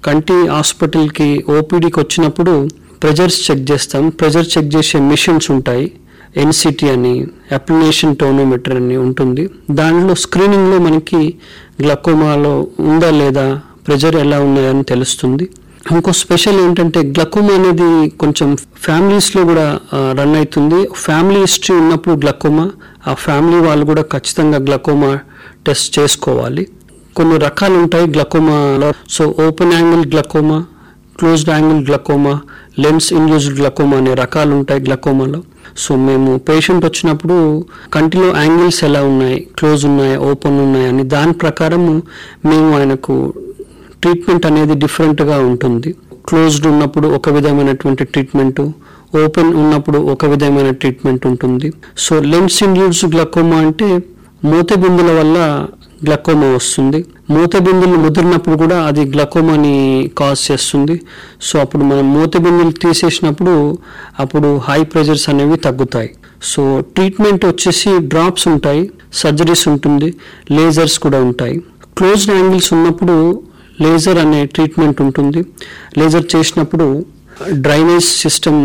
కంటి హాస్పిటల్కి ఓపీడీకి వచ్చినప్పుడు ప్రెజర్స్ చెక్ చేస్తాం ప్రెజర్ చెక్ చేసే మిషన్స్ ఉంటాయి ఎన్సిటీ అని అప్లినేషన్ టోనోమీటర్ అని ఉంటుంది దానిలో స్క్రీనింగ్లో మనకి గ్లకోమాలో ఉందా లేదా ప్రెజర్ ఎలా ఉన్నాయని తెలుస్తుంది ఇంకో స్పెషల్ ఏంటంటే గ్లకోమా అనేది కొంచెం ఫ్యామిలీస్లో కూడా రన్ అవుతుంది ఫ్యామిలీ హిస్టరీ ఉన్నప్పుడు గ్లకోమా ఆ ఫ్యామిలీ వాళ్ళు కూడా ఖచ్చితంగా గ్లకోమా టెస్ట్ చేసుకోవాలి కొన్ని రకాలు ఉంటాయి గ్లకోమాలో so open angle glaucoma closed angle glaucoma lens induced glaucoma అనే రకాలు ఉంటాయి గ్లకోమాలో సో మేము పేషెంట్ వచ్చినప్పుడు కంటిలో యాంగిల్స్ ఎలా ఉన్నాయి క్లోజ్ ఉన్నాయి ఓపెన్ ఉన్నాయి అని దాని ప్రకారం మేము ఆయనకు ట్రీట్మెంట్ అనేది డిఫరెంట్గా ఉంటుంది క్లోజ్డ్ ఉన్నప్పుడు ఒక విధమైనటువంటి ట్రీట్మెంట్ ఓపెన్ ఉన్నప్పుడు ఒక విధమైన ట్రీట్మెంట్ ఉంటుంది సో లెన్స్ ఇండ్యూస్డ్ గ్లకోమా అంటే మూతబిందుల వల్ల గ్లకోమా వస్తుంది మూతబిందులు ముదిరినప్పుడు కూడా అది గ్లకోమాని కాజ్ చేస్తుంది సో అప్పుడు మనం మూతబిందులు తీసేసినప్పుడు అప్పుడు హై ప్రెజర్స్ అనేవి తగ్గుతాయి సో ట్రీట్మెంట్ వచ్చేసి డ్రాప్స్ ఉంటాయి సర్జరీస్ ఉంటుంది లేజర్స్ కూడా ఉంటాయి క్లోజ్డ్ యాంగిల్స్ ఉన్నప్పుడు లేజర్ అనే ట్రీట్మెంట్ ఉంటుంది లేజర్ చేసినప్పుడు డ్రైనేజ్ సిస్టమ్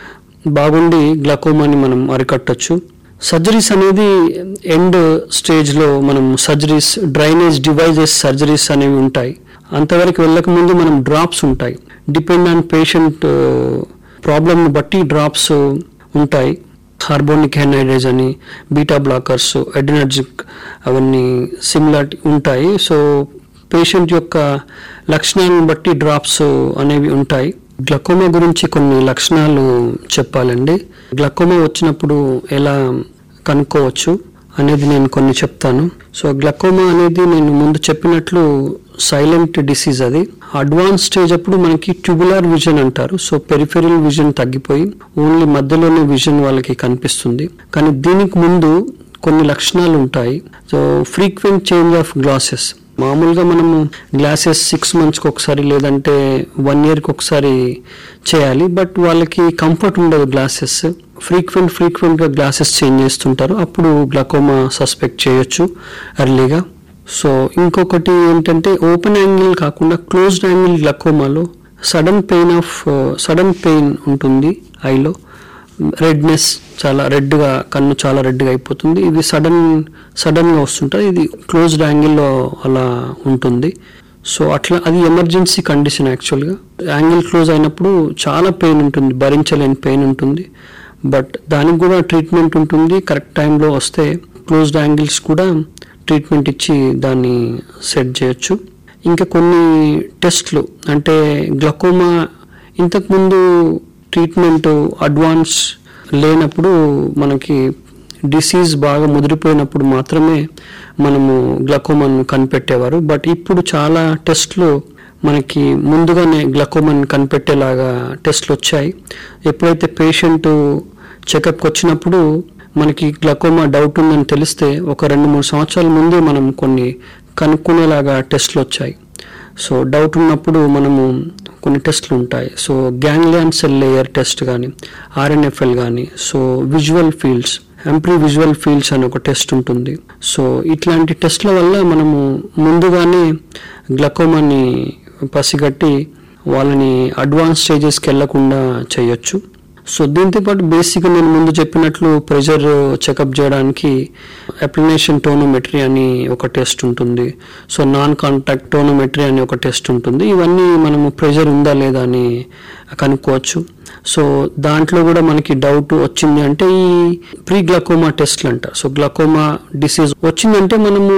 బాగుండి గ్లకోమాని మనం అరికట్టచ్చు సర్జరీస్ అనేది ఎండ్ స్టేజ్లో మనం సర్జరీస్ డ్రైనేజ్ డివైజెస్ సర్జరీస్ అనేవి ఉంటాయి అంతవరకు వెళ్ళక ముందు మనం డ్రాప్స్ ఉంటాయి డిపెండ్ ఆన్ పేషెంట్ ప్రాబ్లమ్ని బట్టి డ్రాప్స్ ఉంటాయి హార్మోనిక్ హెనైడ్రేజ్ అని బీటా బ్లాకర్స్ ఎడినర్జిక్ అవన్నీ సిమిలార్ ఉంటాయి సో పేషెంట్ యొక్క లక్షణాలను బట్టి డ్రాప్స్ అనేవి ఉంటాయి గ్లకోమా గురించి కొన్ని లక్షణాలు చెప్పాలండి గ్లకోమా వచ్చినప్పుడు ఎలా కనుక్కోవచ్చు అనేది నేను కొన్ని చెప్తాను సో గ్లకోమా అనేది నేను ముందు చెప్పినట్లు సైలెంట్ డిసీజ్ అది అడ్వాన్స్ స్టేజ్ అప్పుడు మనకి ట్యూబులార్ విజన్ అంటారు సో పెరిఫెరల్ విజన్ తగ్గిపోయి ఓన్లీ మధ్యలోనే విజన్ వాళ్ళకి కనిపిస్తుంది కానీ దీనికి ముందు కొన్ని లక్షణాలు ఉంటాయి so frequent change of glasses మామూలుగా మనము గ్లాసెస్ సిక్స్ మంత్స్కి ఒకసారి లేదంటే వన్ ఇయర్కి ఒకసారి చేయాలి బట్ వాళ్ళకి కంఫర్ట్ ఉండదు గ్లాసెస్ ఫ్రీక్వెంట్ ఫ్రీక్వెంట్గా గ్లాసెస్ చేంజ్ చేస్తుంటారు అప్పుడు గ్లకోమా సస్పెక్ట్ చేయొచ్చు ఎర్లీగా సో ఇంకొకటి ఏంటంటే ఓపెన్ యాంగిల్ కాకుండా క్లోజ్డ్ యాంగిల్ గ్లకోమాలో sudden pain of sudden pain ఉంటుంది ఐలో రెడ్నెస్ చాలా రెడ్గా కన్ను చాలా రెడ్గా అయిపోతుంది ఇది సడన్ సడన్గా వస్తుంటుంది ఇది క్లోజ్డ్ యాంగిల్లో అలా ఉంటుంది సో అట్లా అది ఎమర్జెన్సీ కండిషన్ యాక్చువల్గా యాంగిల్ క్లోజ్ అయినప్పుడు చాలా పెయిన్ ఉంటుంది భరించలేని పెయిన్ ఉంటుంది బట్ దానికి కూడా ట్రీట్మెంట్ ఉంటుంది కరెక్ట్ టైంలో వస్తే క్లోజ్డ్ యాంగిల్స్ కూడా ట్రీట్మెంట్ ఇచ్చి దాన్ని సెట్ చేయొచ్చు ఇంకా కొన్ని టెస్ట్లు అంటే గ్లకోమా ఇంతకుముందు ట్రీట్మెంట్ అడ్వాన్స్ లేనప్పుడు మనకి డిసీజ్ బాగా ముదిరిపోయినప్పుడు మాత్రమే మనము గ్లకోమాను కనిపెట్టేవారు బట్ ఇప్పుడు చాలా టెస్ట్లు మనకి ముందుగానే గ్లకోమాని కనిపెట్టేలాగా టెస్ట్లు వచ్చాయి ఎప్పుడైతే పేషెంట్ చెకప్కి వచ్చినప్పుడు మనకి గ్లకోమా డౌట్ ఉందని తెలిస్తే ఒక రెండు మూడు సంవత్సరాల ముందే మనం కొన్ని కనుక్కునేలాగా టెస్ట్లు వచ్చాయి సో డౌట్ ఉన్నప్పుడు మనము కొన్ని టెస్ట్లు ఉంటాయి so ganglion cell layer test కానీ ఆర్ఎన్ఎఫ్ఎల్ కానీ సో విజువల్ ఫీల్డ్స్ ఎంప్రీ విజువల్ ఫీల్డ్స్ అని ఒక టెస్ట్ ఉంటుంది సో ఇట్లాంటి టెస్ట్ల వల్ల మనము ముందుగానే గ్లకోమాని పసిగట్టి వాళ్ళని అడ్వాన్స్ స్టేజెస్కి వెళ్లకుండా చేయొచ్చు సో దీంతో పాటు బేసిక్గా నేను ముందు చెప్పినట్లు ప్రెషర్ చెకప్ చేయడానికి అప్లినేషన్ టోనోమెట్రీ అని ఒక టెస్ట్ ఉంటుంది సో నాన్ కాంటాక్ట్ టోనోమెట్రీ అని ఒక టెస్ట్ ఉంటుంది ఇవన్నీ మనము ప్రెషర్ ఉందా లేదా అని కనుక్కోవచ్చు సో దాంట్లో కూడా మనకి డౌట్ వచ్చింది అంటే ఈ ప్రీ గ్లకోమా టెస్ట్లు అంట సో గ్లకోమా డిసీజ్ వచ్చిందంటే మనము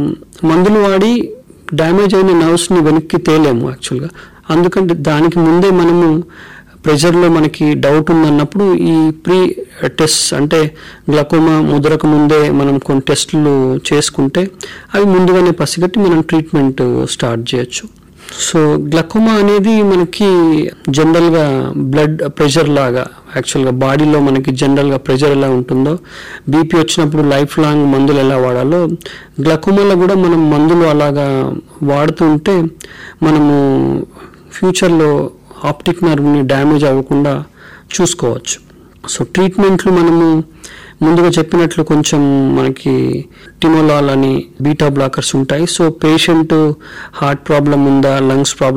మందులు వాడి డ్యామేజ్ అయిన నర్వ్స్ని వెనక్కి తేలేము యాక్చువల్గా అందుకంటే దానికి ముందే మనము ప్రెషర్లో మనకి డౌట్ ఉందన్నప్పుడు ఈ ప్రీ టెస్ట్ అంటే గ్లకోమా ముదరక ముందే మనం కొన్ని టెస్టులు చేసుకుంటే అవి ముందుగానే పసిగట్టి మనం ట్రీట్మెంట్ స్టార్ట్ చేయొచ్చు సో గ్లకోమా అనేది మనకి జనరల్గా బ్లడ్ ప్రెషర్ లాగా యాక్చువల్గా బాడీలో మనకి జనరల్గా ప్రెషర్ ఎలా ఉంటుందో బీపీ వచ్చినప్పుడు లైఫ్ లాంగ్ మందులు ఎలా వాడాలో గ్లకోమాలో కూడా మనం మందులు అలాగా వాడుతూ ఉంటే మనము ఫ్యూచర్లో ఆప్టిక్ నర్వ్ని డ్యామేజ్ అవ్వకుండా చూసుకోవచ్చు సో ట్రీట్మెంట్లు మనము ముందుగా చెప్పినట్లు కొంచెం మనకి టిమోలాల్ అని బీటా బ్లాకర్స్ ఉంటాయి సో పేషెంట్ హార్ట్ ప్రాబ్లం ఉందా లంగ్స్ ప్రాబ్లం